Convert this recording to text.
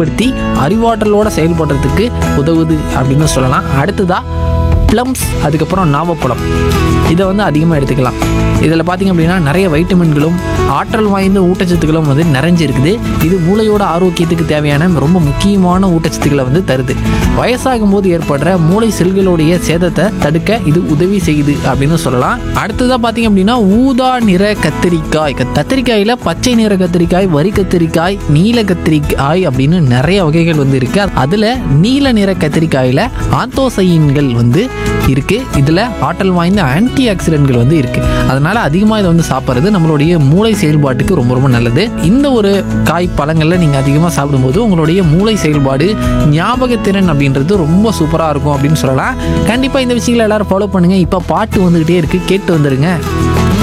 மேம்படுத்தி அறிவாற்றலோட செயல்படுறதுக்கு உதவுது அப்படின்னு சொல்லலாம் அடுத்ததா ப்ளம்ஸ் அதுக்கப்புறம் நாவப்பழம் இதை வந்து அதிகமாக எடுத்துக்கலாம் இதில் பார்த்தீங்க அப்படின்னா நிறைய வைட்டமின்களும் ஆற்றல் வாய்ந்த ஊட்டச்சத்துக்களும் வந்து நிறைஞ்சிருக்குது இது மூளையோட ஆரோக்கியத்துக்கு தேவையான ரொம்ப முக்கியமான ஊட்டச்சத்துக்களை வந்து தருது வயசாகும் போது ஏற்படுற மூளை செல்களுடைய சேதத்தை தடுக்க இது உதவி செய்யுது அப்படின்னு சொல்லலாம் அடுத்ததாக பார்த்தீங்க அப்படின்னா ஊதா நிற கத்திரிக்காய் க- கத்திரிக்காயில பச்சை நிற கத்திரிக்காய் வரி கத்திரிக்காய் நீல கத்திரிக்காய் அப்படின்னு நிறைய வகைகள் வந்து இருக்கு அதுல நீல நிற கத்திரிக்காயில ஆந்தோசைன்கள் வந்து இருக்கு இதுல ஆற்றல் வாய்ந்த ஆன்டி ஆக்சிடென்ட்கள் வந்து இருக்கு அதனால அதிகமாக இதை வந்து சாப்பிட்றது நம்மளுடைய மூளை செயல்பாட்டுக்கு ரொம்ப ரொம்ப நல்லது இந்த ஒரு காய் பழங்கள்ல நீங்க அதிகமாக சாப்பிடும்போது உங்களுடைய மூளை செயல்பாடு ஞாபகத்திறன் அப்படின்றது ரொம்ப சூப்பராக இருக்கும் அப்படின்னு சொல்லலாம் கண்டிப்பாக இந்த விஷயங்களை எல்லாரும் ஃபாலோ பண்ணுங்க இப்போ பாட்டு வந்துகிட்டே இருக்கு கேட்டு வந்துருங்க